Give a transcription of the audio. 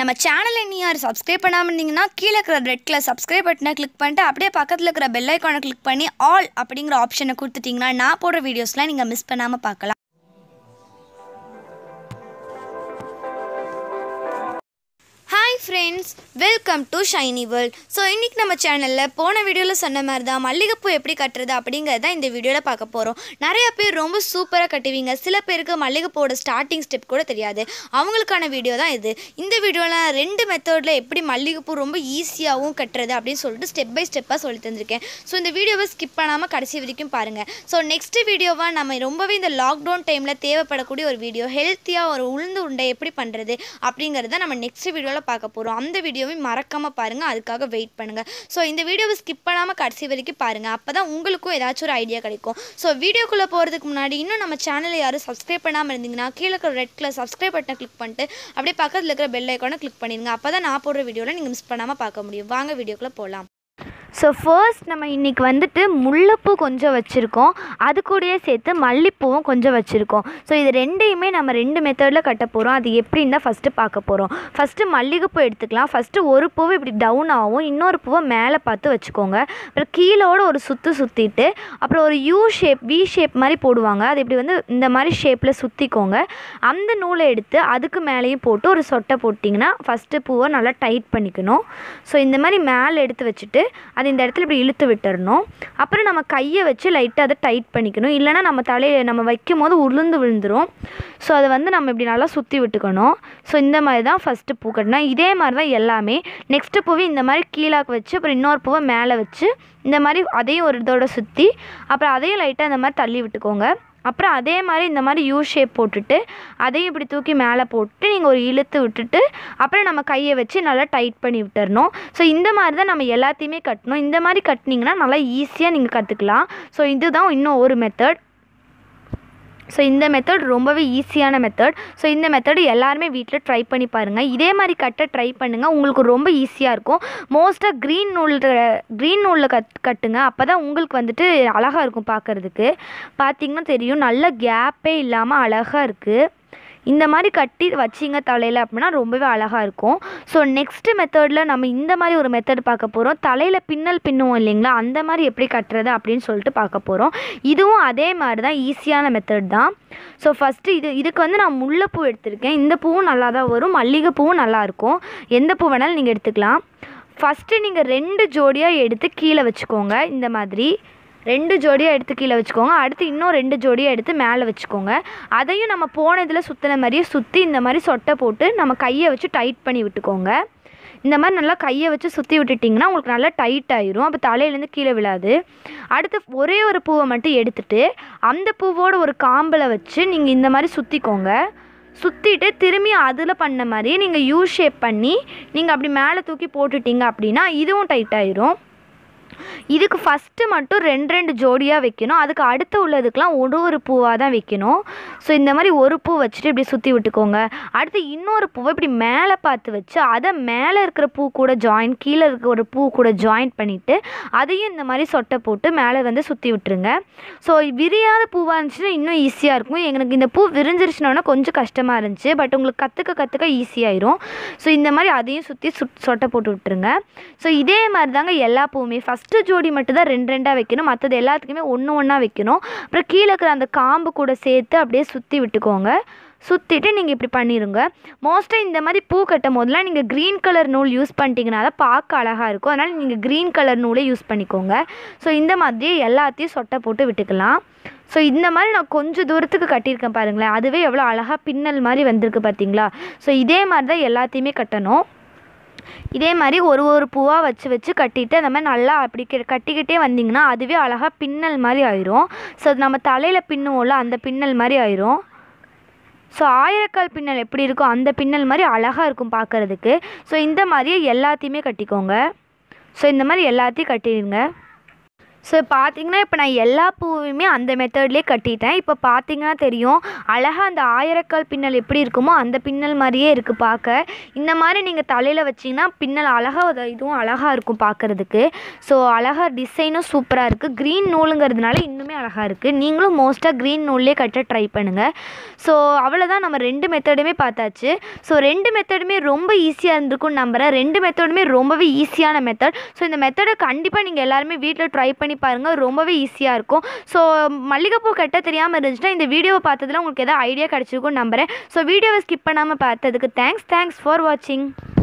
நம்ம சேனலை நீ யார் சப்ஸ்கிரைப் பண்ணாமல் இருந்தீங்கன்னா கீழே இருக்கிற ரெட் கலர் சப்ஸ்கிரைப் பட்டனை கிளிக் பண்ணிட்டு அப்படியே பக்கத்தில் இருக்கிற பெல் ஐக்கானை கிளிக் பண்ணி ஆல் அப்படிங்கிற ஆப்ஷனை கொடுத்துட்டிங்கன்னா நான் போடுற வீடியோஸ்லாம் நீங்கள் மிஸ் பண்ணாமல் பார்க்கலாம் hi friends welcome to Shiny World so இன்றைக்கி நம்ம சேனலில் போன வீடியோவில் சொன்ன மாதிரி தான் மல்லிகைப்பூ எப்படி கட்டுறது அப்படிங்கிறத இந்த வீடியோவில் பார்க்க போகிறோம் நிறைய பேர் ரொம்ப சூப்பராக கட்டுவீங்க சில பேருக்கு மல்லிகைப்பூவோட ஸ்டார்டிங் ஸ்டெப் கூட தெரியாது அவங்களுக்கான வீடியோ தான் இது இந்த வீடியோவில் ரெண்டு மெத்தடில் எப்படி மல்லிகைப்பூ ரொம்ப ஈஸியாகவும் கட்டுறது அப்படின்னு சொல்லிட்டு ஸ்டெப் பை ஸ்டெப்பாக சொல்லி தந்திருக்கேன் ஸோ இந்த வீடியோவை ஸ்கிப் பண்ணாமல் கடைசி வரைக்கும் பாருங்கள் ஸோ நெக்ஸ்ட் வீடியோவாக நம்ம ரொம்பவே இந்த லாக்டவுன் டைமில் தேவைப்படக்கூடிய ஒரு வீடியோ ஹெல்த்தியாக ஒரு உளுந்து உண்டை எப்படி பண்ணுறது அப்படிங்கிறத நம்ம நெக்ஸ்ட் வீடியோவில் பார்க்க போகிறோம் அந்த வீடியோவை மறக்காமல் பாருங்கள் அதுக்காக வெயிட் பண்ணுங்கள் ஸோ இந்த வீடியோவை ஸ்கிப் பண்ணாமல் கடைசி வரைக்கும் பாருங்கள் அப்போ தான் உங்களுக்கும் ஏதாச்சும் ஒரு ஐடியா கிடைக்கும் ஸோ வீடியோக்குள்ளே போகிறதுக்கு முன்னாடி இன்னும் நம்ம சேனலை யாரும் சப்ஸ்கிரைப் பண்ணாமல் இருந்தீங்கன்னா கீழே இருக்கிற ரெட் கலர் சப்ஸ்கிரைப் பட்டனை கிளிக் பண்ணிட்டு அப்படியே பக்கத்தில் இருக்கிற பெல் ஐக்கானை கிளிக் பண்ணிடுங்க அப்போ தான் நான் போடுற வீடியோவில் நீங்கள் மிஸ் பண்ணாமல் பார்க்க முடியும் வாங்க வீடியோக்குள்ளே போகலாம் ஸோ ஃபர்ஸ்ட் நம்ம இன்றைக்கி வந்துட்டு முல்லைப்பூ கொஞ்சம் வச்சுருக்கோம் அது கூடயே சேர்த்து மல்லிப்பூவும் கொஞ்சம் வச்சுருக்கோம் ஸோ இது ரெண்டையுமே நம்ம ரெண்டு மெத்தடில் கட்ட போகிறோம் அது எப்படின்னு தான் ஃபஸ்ட்டு பார்க்க போகிறோம் ஃபஸ்ட்டு மல்லிகைப்பூ எடுத்துக்கலாம் ஃபஸ்ட்டு ஒரு பூவை இப்படி டவுன் ஆகும் இன்னொரு பூவை மேலே பார்த்து வச்சுக்கோங்க அப்புறம் கீழோட ஒரு சுற்று சுற்றிட்டு அப்புறம் ஒரு யூ ஷேப் வி ஷேப் மாதிரி போடுவாங்க அது இப்படி வந்து இந்த மாதிரி ஷேப்பில் சுற்றிக்கோங்க அந்த நூலை எடுத்து அதுக்கு மேலேயும் போட்டு ஒரு சொட்டை போட்டிங்கன்னா ஃபஸ்ட்டு பூவை நல்லா டைட் பண்ணிக்கணும் ஸோ இந்த மாதிரி மேலே எடுத்து வச்சுட்டு அது இந்த இடத்துல இப்படி இழுத்து விட்டுறணும் அப்புறம் நம்ம கையை வச்சு லைட்டாக அதை டைட் பண்ணிக்கணும் இல்லைனா நம்ம தலையை நம்ம வைக்கும் போது உளுந்து விழுந்துரும் ஸோ அதை வந்து நம்ம இப்படி நல்லா சுற்றி விட்டுக்கணும் ஸோ இந்த மாதிரி தான் ஃபஸ்ட்டு பூ கட்டணும் இதே மாதிரி தான் எல்லாமே நெக்ஸ்ட்டு பூவை இந்த மாதிரி கீழாக்கு வச்சு அப்புறம் இன்னொரு பூவை மேலே வச்சு இந்த மாதிரி அதையும் ஒரு இதோட சுற்றி அப்புறம் அதையும் லைட்டாக இந்த மாதிரி தள்ளி விட்டுக்கோங்க அப்புறம் அதே மாதிரி இந்த மாதிரி யூ ஷேப் போட்டுட்டு அதையும் இப்படி தூக்கி மேலே போட்டு நீங்கள் ஒரு இழுத்து விட்டுட்டு அப்புறம் நம்ம கையை வச்சு நல்லா டைட் பண்ணி விட்டுறணும் ஸோ இந்த மாதிரி தான் நம்ம எல்லாத்தையுமே கட்டணும் இந்த மாதிரி கட்டினீங்கன்னா நல்லா ஈஸியாக நீங்கள் கற்றுக்கலாம் ஸோ இதுதான் இன்னும் ஒரு மெத்தட் ஸோ இந்த மெத்தட் ரொம்பவே ஈஸியான மெத்தட் ஸோ இந்த மெத்தடு எல்லாருமே வீட்டில் ட்ரை பண்ணி பாருங்கள் இதே மாதிரி கட்ட ட்ரை பண்ணுங்கள் உங்களுக்கு ரொம்ப ஈஸியாக இருக்கும் மோஸ்ட்டாக க்ரீன் நூல் க்ரீன் நூலில் கட் கட்டுங்க அப்போ தான் உங்களுக்கு வந்துட்டு அழகாக இருக்கும் பார்க்குறதுக்கு பார்த்தீங்கன்னா தெரியும் நல்ல கேப்பே இல்லாமல் அழகாக இருக்குது இந்த மாதிரி கட்டி வச்சிங்க தலையில் அப்படின்னா ரொம்பவே அழகாக இருக்கும் ஸோ நெக்ஸ்ட்டு மெத்தடில் நம்ம இந்த மாதிரி ஒரு மெத்தட் பார்க்க போகிறோம் தலையில் பின்னல் பின்னுவோம் இல்லைங்களா அந்த மாதிரி எப்படி கட்டுறது அப்படின்னு சொல்லிட்டு பார்க்க போகிறோம் இதுவும் அதே மாதிரி தான் ஈஸியான மெத்தட் தான் ஸோ ஃபஸ்ட்டு இது இதுக்கு வந்து நான் முல்லைப்பூ எடுத்திருக்கேன் இந்த பூவும் நல்லா தான் வரும் மல்லிகைப்பூவும் நல்லாயிருக்கும் எந்த பூ வேணாலும் நீங்கள் எடுத்துக்கலாம் ஃபஸ்ட்டு நீங்கள் ரெண்டு ஜோடியாக எடுத்து கீழே வச்சுக்கோங்க இந்த மாதிரி ரெண்டு ஜோடியாக எடுத்து கீழே வச்சுக்கோங்க அடுத்து இன்னும் ரெண்டு ஜோடியாக எடுத்து மேலே வச்சுக்கோங்க அதையும் நம்ம போன இதில் சுற்றின மாதிரியே சுற்றி இந்த மாதிரி சொட்டை போட்டு நம்ம கையை வச்சு டைட் பண்ணி விட்டுக்கோங்க இந்த மாதிரி நல்லா கையை வச்சு சுற்றி விட்டுட்டிங்கன்னா உங்களுக்கு நல்லா டைட் ஆயிரும் அப்போ தலையிலேருந்து கீழே விழாது அடுத்து ஒரே ஒரு பூவை மட்டும் எடுத்துட்டு அந்த பூவோட ஒரு காம்பில் வச்சு நீங்கள் இந்த மாதிரி சுற்றிக்கோங்க சுற்றிட்டு திரும்பி அதில் பண்ண மாதிரி நீங்கள் யூ ஷேப் பண்ணி நீங்கள் அப்படி மேலே தூக்கி போட்டுட்டீங்க அப்படின்னா இதுவும் டைட் ஆயிரும் இதுக்கு ஃபஸ்ட்டு மட்டும் ரெண்டு ரெண்டு ஜோடியாக வைக்கணும் அதுக்கு அடுத்து உள்ளதுக்கெலாம் ஒரு ஒரு பூவாக தான் வைக்கணும் ஸோ இந்த மாதிரி ஒரு பூ வச்சுட்டு இப்படி சுற்றி விட்டுக்கோங்க அடுத்து இன்னொரு பூவை இப்படி மேலே பார்த்து வச்சு அதை மேலே இருக்கிற பூ கூட ஜாயின் கீழே இருக்க ஒரு பூ கூட ஜாயின் பண்ணிவிட்டு அதையும் இந்த மாதிரி சொட்டை போட்டு மேலே வந்து சுற்றி விட்டுருங்க ஸோ விரியாத பூவாக இருந்துச்சுன்னா இன்னும் ஈஸியாக இருக்கும் எனக்கு இந்த பூ விரிஞ்சிருச்சுனோன்னா கொஞ்சம் கஷ்டமாக இருந்துச்சு பட் உங்களுக்கு கற்றுக்க கற்றுக்க ஈஸியாயிரும் ஸோ இந்த மாதிரி அதையும் சுற்றி சுட் சொட்டை போட்டு விட்டுருங்க ஸோ இதே மாதிரி தாங்க எல்லா பூவுமே ஃபஸ்ட்டு ஜோடி மட்டும் தான் ரெண்டு ரெண்டாக வைக்கணும் மற்றது எல்லாத்துக்குமே ஒன்று ஒன்றா வைக்கணும் அப்புறம் கீழே இருக்கிற அந்த காம்பு கூட சேர்த்து அப்படியே சுற்றி விட்டுக்கோங்க சுற்றிட்டு நீங்கள் இப்படி பண்ணிடுங்க மோஸ்ட்டாக இந்த மாதிரி பூ கட்டும் போதெல்லாம் நீங்கள் க்ரீன் கலர் நூல் யூஸ் பண்ணிட்டீங்கன்னா தான் பார்க்க அழகாக இருக்கும் அதனால் நீங்கள் க்ரீன் கலர் நூலே யூஸ் பண்ணிக்கோங்க ஸோ இந்த மாதிரி எல்லாத்தையும் சொட்டை போட்டு விட்டுக்கலாம் ஸோ இந்த மாதிரி நான் கொஞ்சம் தூரத்துக்கு கட்டியிருக்கேன் பாருங்களேன் அதுவே எவ்வளோ அழகாக பின்னல் மாதிரி வந்திருக்கு பார்த்தீங்களா ஸோ இதே மாதிரி தான் எல்லாத்தையுமே கட்டணும் இதே மாதிரி ஒரு ஒரு பூவாக வச்சு வச்சு கட்டிட்டு அந்த மாதிரி நல்லா அப்படி கி- கட்டிக்கிட்டே வந்தீங்கன்னா அதுவே அழகாக பின்னல் மாதிரி ஆயிரும் ஸோ நம்ம தலையில் பின்னுவோம்ல அந்த பின்னல் மாதிரி ஆயிரும் ஸோ ஆயிரக்கால் பின்னல் எப்படி இருக்கோ அந்த பின்னல் மாதிரி அழகாக இருக்கும் பார்க்குறதுக்கு ஸோ இந்த மாதிரியே எல்லாத்தையுமே கட்டிக்கோங்க ஸோ இந்த மாதிரி எல்லாத்தையும் கட்டிடுங்க ஸோ பார்த்தீங்கன்னா இப்போ நான் எல்லா பூவையுமே அந்த மெத்தட்லேயே கட்டிட்டேன் இப்போ பார்த்தீங்கன்னா தெரியும் அழகாக அந்த ஆயிரக்கால் பின்னல் எப்படி இருக்குமோ அந்த பின்னல் மாதிரியே இருக்குது பார்க்க இந்த மாதிரி நீங்கள் தலையில் வச்சிங்கன்னா பின்னல் அழகாக அது இதுவும் அழகாக இருக்கும் பார்க்குறதுக்கு ஸோ அழகாக டிசைனும் சூப்பராக இருக்குது க்ரீன் நூலுங்கிறதுனால இன்னுமே அழகாக இருக்குது நீங்களும் மோஸ்ட்டாக க்ரீன் நூல்லே கட்ட ட்ரை பண்ணுங்கள் ஸோ அவ்வளோதான் நம்ம ரெண்டு மெத்தடுமே பார்த்தாச்சு ஸோ ரெண்டு மெத்தடுமே ரொம்ப ஈஸியாக இருந்திருக்கும்னு நம்புகிறேன் ரெண்டு மெத்தடுமே ரொம்பவே ஈஸியான மெத்தட் ஸோ இந்த மெத்தடை கண்டிப்பாக நீங்கள் எல்லாருமே வீட்டில் ட்ரை பண்ணி பாருங்கள் ரொம்பவே ஈஸியாக இருக்கும் ஸோ மல்லிகைப்பூ கட்ட தெரியாமல் இருந்துச்சுன்னா இந்த வீடியோவை பார்த்ததுல உங்களுக்கு எதாவது ஐடியா கிடச்சிருக்கும்னு நம்புகிறேன் ஸோ வீடியோவை ஸ்கிப் பண்ணாமல் பார்த்ததுக்கு தேங்க்ஸ் தேங்க்ஸ் ஃபார் வாட்சிங்